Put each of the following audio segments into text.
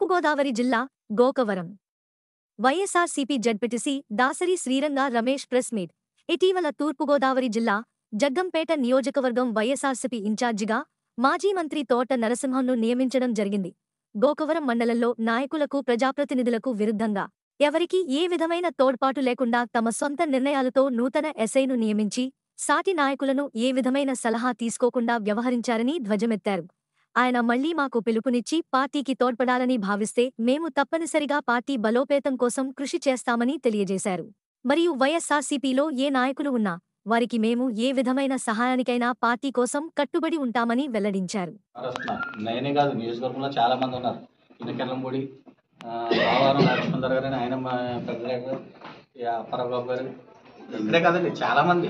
తూర్పుగోదావరి జిల్లా Gokavaram YSRCP ZPTC Dasari Sriranga Ramesh press meet ఇటీవల తూర్పుగోదావరి జిల్లా జగ్గంపేట నియోజకవర్గం వైఎస్ఆర్సీపీ ఇన్ఛార్జిగా మాజీ మంత్రి తోట నరసింహంను నియమించడం జరిగింది గోకవరం మండలంలో నాయకులకు ప్రజాప్రతినిధులకు విరుద్ధంగా ఎవరికీ ఏ విధమైన తోడ్పాటు లేకుండా తమ సొంత నిర్ణయాలతో నూతన ఎస్ఐను నియమించి సాటి నాయకులను ఏ విధమైన సలహా తీసుకోకుండా వ్యవహరించారని ధ్వజమెత్తారు ఆయన మళ్లీ మాకు పిలుపునిచ్చి పార్టీకి తోడ్పడాలని భావిస్తే మేము తప్పనిసరిగా పార్టీ బలోపేతం కోసం కృషి చేస్తామని తెలియజేశారు మరియు వైఎస్ఆర్సీపీలో ఏ నాయకులు ఉన్నా వారికి మేము ఏ విధమైన సహాయానికైనా పార్టీ కోసం కట్టుబడి ఉంటామని వెల్లడించారు వస్తున్నారు నేనే కాదు నియోజకవర్గంలో చాలా మంది ఉన్నారు ఈయన కెల్లంపూడి బావారం లక్ష్మణ్ గారు అని ఆయన మా పెద్ద గారు అప్పారావు గారు ఇక్కడే కాదండి చాలా మంది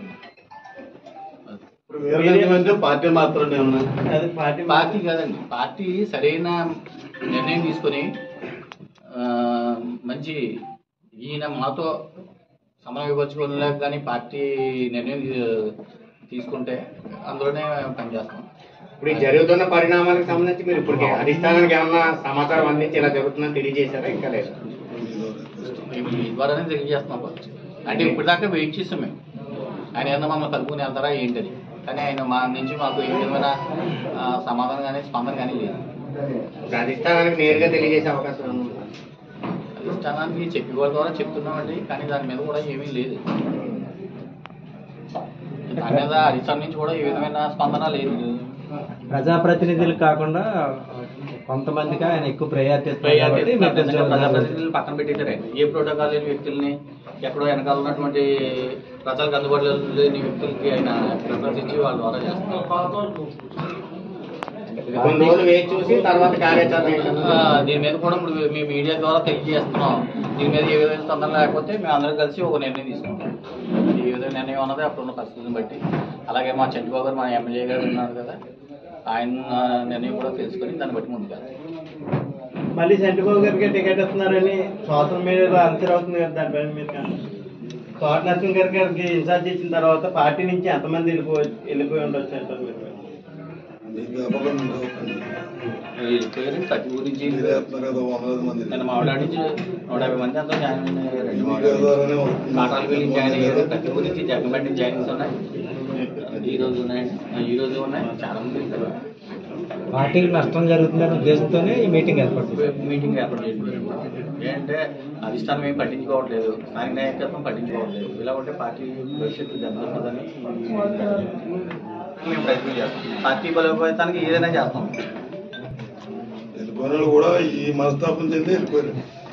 ఇప్పుడు వేరే మంది పార్టీ మాత్రం ఏమన్నా అది పార్టీ పార్టీ కాదండి పార్టీ సరైన నిర్ణయం తీసుకొని ఆ, మంచి ఈయన మాతో సమన్వయపరచుకోలేక కానీ పార్టీ నిర్ణయం తీ- తీసుకుంటే అందులోనే పనిచేస్తాం ఇప్పుడు ఈ జరుగుతున్న పరిణామాలకు సంబంధించి మీరు ఇప్పుడు అధిష్టానానికి ఏమన్నా సమాచారం అందించి ఇలా జరుగుతుందని తెలియజేశారా ఇంకా లేదు ఇప్పుడు ఈ ద్వారానే తెలియజేస్తున్నాం ఫస్ట్ అంటే ఇప్పటిదాకా వెయిట్ చేస్తాం మేము ఆయన ఏమన్నా మమ్మల్ని కలుపుకుని వెళ్తారా ఏంటని కానీ ఆయన మా నుంచి మాకు ఏ విధమైన ఆ, సమాధానం కానీ స్పందన కానీ లేదు ఇప్పుడు అధిష్టానానికి నేరుగా తెలియజేసే అవకాశం ఉందా? అధిష్టానానికి చెప్పి వాళ్ళ ద్వారా చెప్తున్నామండి కానీ దాని మీద కూడా ఏమీ లేదు దాని మీద అధిష్టానం నుంచి కూడా ఏ విధమైన స్పందన లేదు ప్రజాప్రతినిధులు కాకుండా కొంతమందికి ఆయన ఎక్కువ ప్రయారిటీ ఇస్తారు ప్రజా- కాబట్టి మీరు కొంచెం ప్రజాప్రతినిధులను పక్కన పెట్టేశారు ఏ ప్రోటోకాల్ లేని వ్యక్తుల్ని ఎక్కడో వెనకాల ఉన్నటువంటి ప్రజలకు అందుబాటులో లేని వ్యక్తులకి ఆయన ప్రిఫరెన్స్ ఇచ్చి వాళ్ళ ద్వారా చేస్తున్నారు కొన్ని రోజులు వేచి చూసి తర్వాత కార్యాచరణ ఏంటో. ఆ, దీని మీద కూడా ఇప్పుడు మీ మీడియా ద్వారా తెలియజేస్తున్నాం దీని మీద ఏ విధమైన స్పందన లేకపోతే మేము అందరం కలిసి ఒక నిర్ణయం తీసుకుంటాం అది ఏ విధమైన నిర్ణయం ఉన్నది అప్పుడున్న పరిస్థితిని బట్టి అలాగే మా చంద్రబాబు గారు మా ఎమ్మెల్యే గారు ఉన్నారు కదా ఆయన నిర్ణయం కూడా తెలుసుకొని దాన్ని బట్టి ముందుకు వెళ్తాం. మళ్ళీ చంద్రబాబు గారికి టికెట్ ఇస్తున్నారని సోషల్ మీడియాలో అలసర్ అవుతుంది కదా దానిపైన మీరు కానీ తోట నరసింహ గారి గారికి ఇన్ఛార్జ్ ఇచ్చిన తర్వాత పార్టీ నుంచి ఎంతమంది వెళ్ళిపోయి వెళ్ళిపోయి ఉండొచ్చు అంటారు మీరు ఈ పేరు ప్రతి ఊరి నుంచి నేను మావిడాడి నుంచి నూట యాభై మంది అంతా జాయిన్ అయ్యారండి కాటాలు వెళ్ళి జాయిన్ అయ్యారు ప్రతి ఊరి నుంచి జగన్పేట నుంచి జాయినింగ్స్ ఉన్నాయి ఈ రోజు ఉన్నాయండి ఈ రోజు ఉన్నాయి చాలా మంది ఇక్కడ పార్టీకి నష్టం జరుగుతుందనే ఉద్దేశంతోనే ఈ మీటింగ్ ఏర్పాటు చేశారు. మీటింగ్ ఏర్పాటు చేయడం ఏంటంటే అధిష్టానం ఏం పట్టించుకోవట్లేదు స్థానిక నాయకత్వం పట్టించుకోవట్లేదు ఇలా ఉంటే పార్టీ భవిష్యత్తు దెబ్బతింటుందని ఈ మీటింగ్ ఏర్పాటు చేశాం. మేము ప్రయత్నం చేస్తాం పార్టీ బలోపేతానికి ఏదైనా చేస్తాం వెళ్ళిపోయిన వాళ్ళు కూడా ఈ మనస్తాపం చెంది వెళ్ళిపోయారు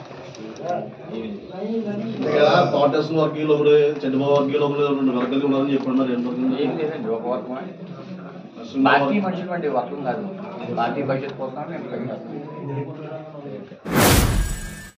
కాంగ్రెస్ వర్గీయులు ఒకరు చంద్రబాబు వర్గీయులు ఒకరు రెండు వర్గాలు ఉన్నారని చెప్పుకున్నారు రెండు వర్గాలు ఏం లేదండి ఒక వర్గమే పార్టీ మనుషులు వర్గం కాదు పార్టీ భవిష్యత్తు కోసం మేము ప్రయత్నం చేస్తాం